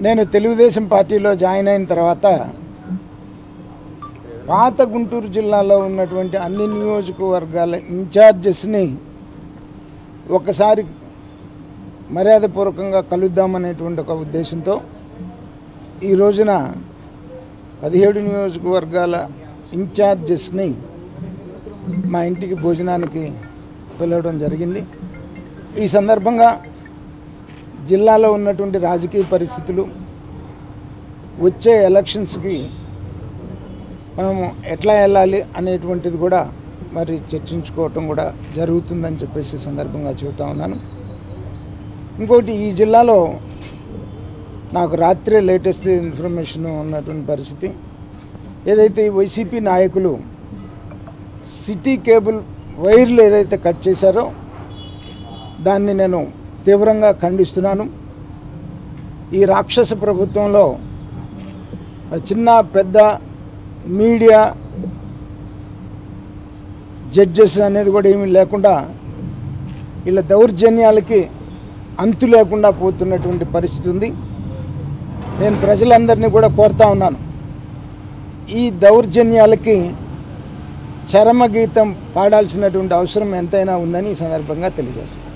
నేను తెలుగుదేశం పార్టీలో జాయిన్ అయిన తర్వాత పాత గుంటూరు జిల్లాలో ఉన్నటువంటి అన్ని నియోజకవర్గాల ఇన్ఛార్జెస్ని ఒకసారి మర్యాదపూర్వకంగా కలుద్దామనేటువంటి ఒక ఉద్దేశంతో ఈ రోజున పదిహేడు నియోజకవర్గాల ఇన్ఛార్జెస్ని మా ఇంటికి భోజనానికి పిలవడం జరిగింది ఈ సందర్భంగా జిల్లాలో ఉన్నటువంటి రాజకీయ పరిస్థితులు వచ్చే ఎలక్షన్స్కి మనము ఎట్లా వెళ్ళాలి అనేటువంటిది కూడా మరి చర్చించుకోవటం కూడా జరుగుతుందని చెప్పేసి సందర్భంగా చెబుతా ఉన్నాను ఇంకోటి ఈ జిల్లాలో నాకు రాత్రే లేటెస్ట్ ఇన్ఫర్మేషన్ ఉన్నటువంటి పరిస్థితి ఏదైతే ఈ వైసీపీ నాయకులు సిటీ కేబుల్ వైర్లు ఏదైతే కట్ చేశారో దాన్ని నేను తీవ్రంగా ఖండిస్తున్నాను ఈ రాక్షస ప్రభుత్వంలో మరి చిన్న పెద్ద మీడియా జడ్జెస్ అనేది కూడా ఏమీ లేకుండా వీళ్ళ దౌర్జన్యాలకి అంతు లేకుండా పోతున్నటువంటి పరిస్థితి ఉంది నేను ప్రజలందరినీ కూడా కోరుతా ఉన్నాను ఈ దౌర్జన్యాలకి చరమగీతం పాడాల్సినటువంటి అవసరం ఎంతైనా ఉందని ఈ సందర్భంగా తెలియజేస్తాను